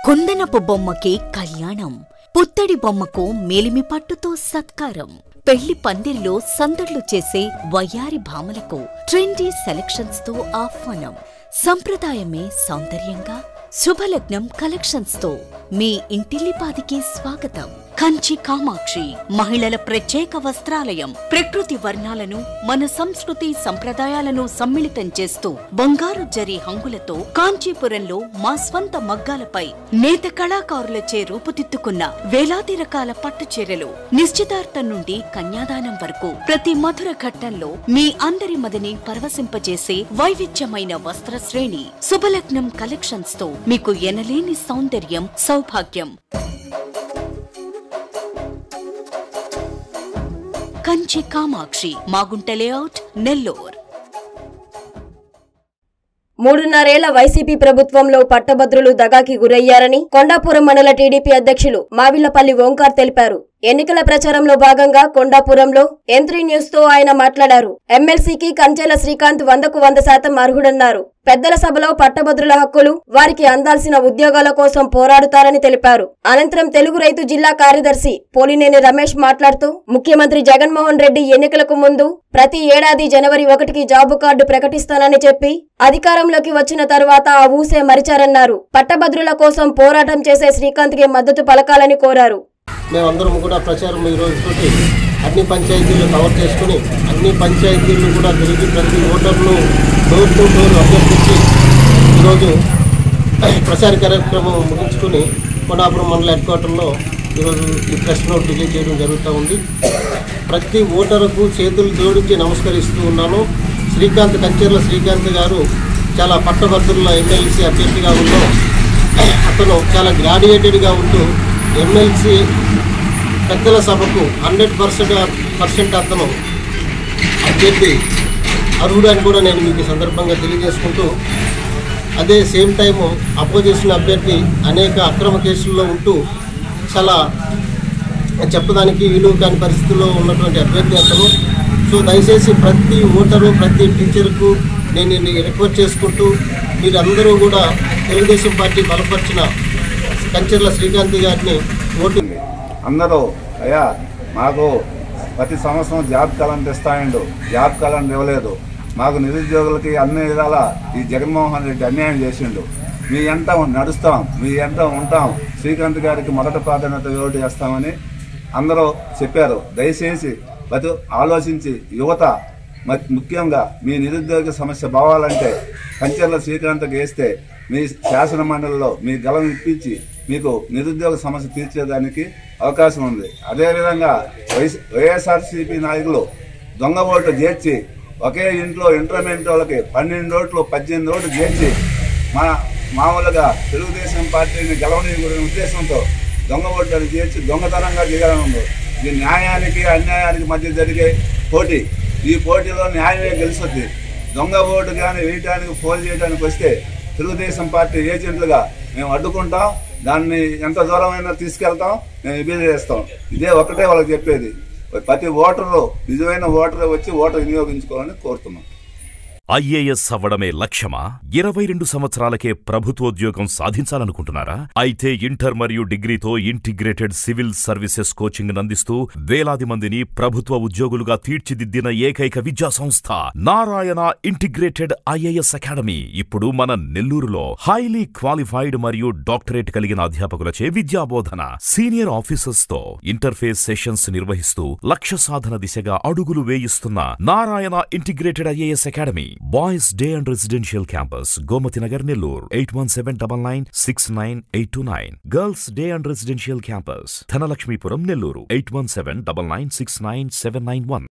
కుందనపు బొమ్మకి కళ్యాణం పుత్తడి బొమ్మకు మేలిమి పట్టుతో సత్కారం పెళ్లి పందిరిలో సందడ్లు చేసే వయ్యారి భామలకు ట్రెండీ సెలక్షన్స్ తో ఆహ్వానం సంప్రదాయమే సౌందర్యంగా శుభలగ్నం కలెక్షన్స్ తో మీ ఇంటిల్లిపాదికి స్వాగతం కంచి కామాక్షి మహిళల ప్రత్యేక వస్త్రాలయం ప్రకృతి వర్ణాలను మన సంస్కృతి సంప్రదాయాలను సమ్మిళితం చేస్తూ బంగారు జరి హంగులతో కాంచీపురంలో మా స్వంత మగ్గాలపై నేత కళాకారులచే రూపుదిద్దుకున్న వేలాది రకాల పట్టు చీరలు నిశ్చితార్థం నుండి కన్యాదానం వరకు ప్రతి మధుర ఘట్టంలో మీ అందరి మదిని పరవశింపజేసే వైవిధ్యమైన వస్త్ర శ్రేణి శుభలగ్నం కలెక్షన్స్ తో మీకు ఎనలేని సౌందర్యం సౌభాగ్యం కంచి కామాక్షి మాగుంట లేఅవుట్ నెల్లూర్ మూడున్నరేళ్ల వైసీపీ ప్రభుత్వంలో పట్టభద్రులు దగాకి గురయ్యారని కొండాపురం మండల టీడీపీ అధ్యక్షులు మావిళ్లపల్లి ఓంకార్ తెలిపారు ఎన్నికల ప్రచారంలో భాగంగా కొండాపురంలో ఎంత్రీ న్యూస్ తో ఆయన మాట్లాడారు ఎమ్మెల్సీకి కంచెల శ్రీకాంత్ వందకు వంద శాతం అర్హుడన్నారు పెద్దల సభలో పట్టభద్రుల హక్కులు వారికి అందాల్సిన ఉద్యోగాల కోసం పోరాడుతారని తెలిపారు అనంతరం తెలుగు రైతు జిల్లా కార్యదర్శి పోలినేని రమేష్ మాట్లాడుతూ ముఖ్యమంత్రి జగన్మోహన్ రెడ్డి ఎన్నికలకు ముందు ప్రతి ఏడాది జనవరి ఒకటికి జాబు కార్డు ప్రకటిస్తానని చెప్పి అధికారంలోకి వచ్చిన తర్వాత ఆ ఊసే మరిచారన్నారు పట్టభద్రుల కోసం పోరాటం చేసే శ్రీకాంత్ కి మద్దతు పలకాలని కోరారు మేమందరం కూడా ప్రచారం ఈ రోజుతోటి అన్ని పంచాయతీలు కవర్ చేసుకుని అన్ని పంచాయతీలు కూడా తిరిగి ప్రతి ఓటర్ను డోర్ టు డోర్ అభ్యర్థించి ఈరోజు ప్రచార కార్యక్రమం ముగించుకుని కొండాపురం మండల హెడ్ క్వార్టర్లో ఈరోజు ఈ ప్రెస్ నోట్ రిలీజ్ చేయడం జరుగుతూ ఉంది ప్రతి ఓటరుకు చేతులు జోడించి నమస్కరిస్తూ ఉన్నాను శ్రీకాంత్ కంచెర్ల శ్రీకాంత్ గారు చాలా పట్టభద్రుల ఎమ్మెల్సీ అభ్యర్థిగా ఉంటూ అతను చాలా గ్రాడ్యుయేటెడ్గా ఉంటూ ఎమ్మెల్సీ పెద్దల సభకు హండ్రెడ్ పర్సెంట్ పర్సెంట్ అతను అభ్యర్థి అర్హుడు అని కూడా నేను మీకు ఈ సందర్భంగా తెలియజేసుకుంటూ అదే సేమ్ టైము అపోజిషన్ అభ్యర్థి అనేక అక్రమ కేసుల్లో ఉంటూ చాలా చెప్పడానికి వీలు కాని పరిస్థితుల్లో ఉన్నటువంటి అభ్యర్థి అతను సో దయచేసి ప్రతి ఓటరు ప్రతి టీచర్కు నేను ఇది రిక్వెస్ట్ చేసుకుంటూ మీరందరూ కూడా తెలుగుదేశం పార్టీ బలపరిచిన కంచెర్ల శ్రీకాంత్ గారిని ఓటు అందరూ అయ్యా మాకు ప్రతి సంవత్సరం జాబ్ క్యాలెండర్ ఇస్తాయండు జాబ్ క్యాలెండర్ ఇవ్వలేదు మాకు నిరుద్యోగులకి అన్ని విధాల ఈ జగన్మోహన్ రెడ్డి అన్యాయం చేసిండు మీ ఎంట నడుస్తాం మీ ఎంట ఉంటాం శ్రీకాంత్ గారికి మొదటి ప్రాధాన్యత ఓటు చేస్తామని అందరూ చెప్పారు దయచేసి ప్రతి ఆలోచించి యువత మ- ముఖ్యంగా మీ నిరుద్యోగ సమస్య పోవాలంటే కంచెర్ల శ్రీకాంత్కి వేస్తే మీ శాసన మండలిలో మీ గలం ఇప్పించి మీకు నిరుద్యోగ సమస్య తీర్చేదానికి అవకాశం ఉంది అదేవిధంగా వైఎస్ వైఎస్ఆర్సీపీ నాయకులు దొంగ ఓట్లు చేర్చి ఒకే ఇంట్లో ఇంటర్మీడియట్ వాళ్ళకి పన్నెండు ఓట్లు పద్దెనిమిది ఓట్లు చేర్చి మా మామూలుగా తెలుగుదేశం పార్టీని గెలవని ఉద్దేశంతో దొంగ ఓట్లను చేర్చి దొంగతనంగా దిగాలని ఉంది ఇది న్యాయానికి అన్యాయానికి మధ్య జరిగే పోటీ ఈ పోటీలో న్యాయమే గెలుస్తుంది దొంగ ఓటు కానీ వేయటానికి పోల్ చేయడానికి వస్తే తెలుగుదేశం పార్టీ ఏజెంట్లుగా మేము అడ్డుకుంటాం దాన్ని ఎంత దూరమైనా తీసుకెళ్తాం మేము ఇబ్బంది చేస్తాం ఇదే ఒకటే వాళ్ళకి చెప్పేది ప్రతి ఓటరు నిజమైన ఓటరు వచ్చి ఓటర్ వినియోగించుకోవాలని కోరుతున్నాం ఐఏఎస్ అవ్వడమే లక్ష్యమా ఇరవై రెండు సంవత్సరాలకే ప్రభుత్వోద్యోగం సాధించాలనుకుంటున్నారా అయితే ఇంటర్ మరియు డిగ్రీతో ఇంటిగ్రేటెడ్ సివిల్ సర్వీసెస్ కోచింగ్ అందిస్తూ వేలాది మందిని ప్రభుత్వ ఉద్యోగులుగా తీర్చిదిద్దిన ఏకైక విద్యా సంస్థ నారాయణ ఇంటిగ్రేటెడ్ ఐఏఎస్ అకాడమీ ఇప్పుడు మన నెల్లూరులో హైలీ క్వాలిఫైడ్ మరియు డాక్టరేట్ కలిగిన అధ్యాపకులచే విద్యాబోధన సీనియర్ ఆఫీసర్స్ తో ఇంటర్ఫేస్ సెషన్స్ నిర్వహిస్తూ లక్ష్య సాధన దిశగా అడుగులు వేయిస్తున్న Narayana integrated IAS academy boys day and residential campus Gomathi Nagar Nellore eight one seven double nine six nine eight two nine girls day and residential campus Dhanalakshmipuram Nellore eight one seven double nine six nine seven nine one